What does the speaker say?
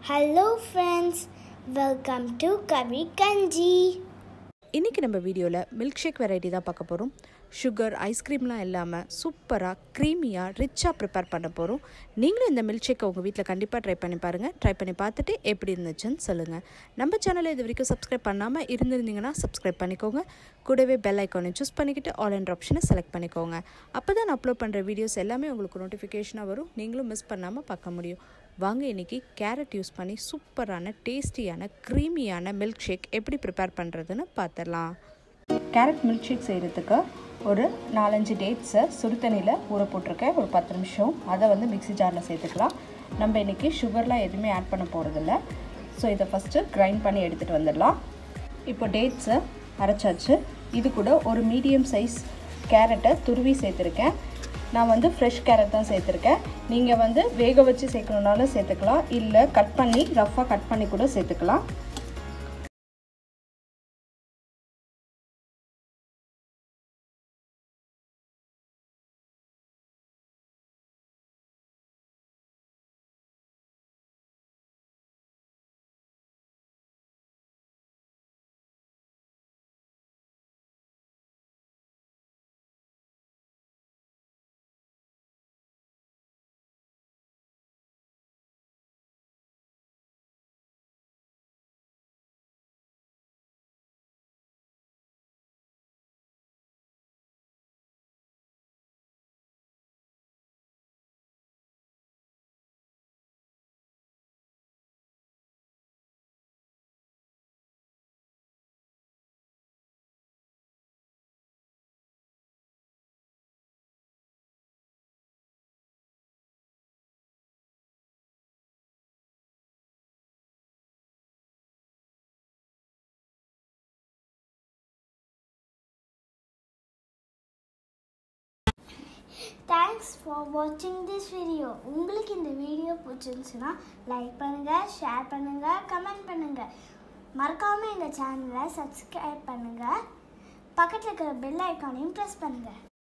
hello friends welcome to Kavi கஞ்சி இன்றைக்கி நம்ம வீடியோவில் மில்க் ஷேக் வெரைட்டி தான் பார்க்க போகிறோம் சுகர் ஐஸ்கிரீம்லாம் இல்லாமல் சூப்பராக க்ரீமியாக ரிச்சாக ப்ரிப்பேர் பண்ண போகிறோம் நீங்களும் இந்த மில்க் ஷேக்கை உங்கள் வீட்டில் கண்டிப்பாக ட்ரை பண்ணி பாருங்கள் ட்ரை பண்ணி பார்த்துட்டு எப்படி இருந்துச்சுன்னு சொல்லுங்கள் நம்ம சேனலை இது வரைக்கும் சப்ஸ்கிரைப் பண்ணாமல் இருந்திருந்தீங்கன்னா சப்ஸ்கிரைப் பண்ணிக்கோங்க கூடவே பெல் ஐக்கானை சூஸ் பண்ணிக்கிட்டு ஆல் அண்ட் ஆப்ஷனை செலக்ட் பண்ணிக்கோங்க அப்போ தான் நான் அப்லோட் பண்ணுற வீடியோஸ் எல்லாமே உங்களுக்கு நோட்டிஃபிகேஷனாக வரும் நீங்களும் மிஸ் பண்ணாமல் பார்க்க முடியும் வாங்க இன்றைக்கி கேரட் யூஸ் பண்ணி சூப்பரான டேஸ்டியான க்ரீமியான மில்க் ஷேக் எப்படி ப்ரிப்பேர் பண்ணுறதுன்னு பார்த்துடலாம் கேரட் மில்க் ஷேக் செய்கிறதுக்கு ஒரு நாலஞ்சு டேட்ஸை சுடு தண்ணியில் ஊற போட்டிருக்கேன் ஒரு பத்து நிமிஷம் அதை வந்து மிக்ஸி ஜாரில் சேர்த்துக்கலாம் நம்ம இன்றைக்கி சுகர்லாம் எதுவுமே ஆட் பண்ண போகிறதில்ல ஸோ இதை ஃபஸ்ட்டு கிரைண்ட் பண்ணி எடுத்துகிட்டு வந்துடலாம் இப்போ டேட்ஸை அரைச்சாச்சு இது கூட ஒரு மீடியம் சைஸ் கேரட்டை துருவி சேர்த்துருக்கேன் நான் வந்து ஃப்ரெஷ் கேரட் தான் சேர்த்துருக்கேன் நீங்கள் வந்து வேக வச்சு சேர்க்கணுன்னாலும் சேர்த்துக்கலாம் இல்லை கட் பண்ணி ரஃப்பாக கட் பண்ணி கூட சேர்த்துக்கலாம் தேங்க்ஸ் ஃபார் வாட்சிங் திஸ் வீடியோ உங்களுக்கு இந்த வீடியோ பிடிச்சிருந்துச்சுன்னா லைக் பண்ணுங்கள் ஷேர் பண்ணுங்கள் கமெண்ட் பண்ணுங்கள் மறக்காமல் எங்கள் சேனலை சப்ஸ்கிரைப் பண்ணுங்கள் பக்கத்தில் இருக்கிற பெல் ஐக்கானையும் ப்ரெஸ் பண்ணுங்கள்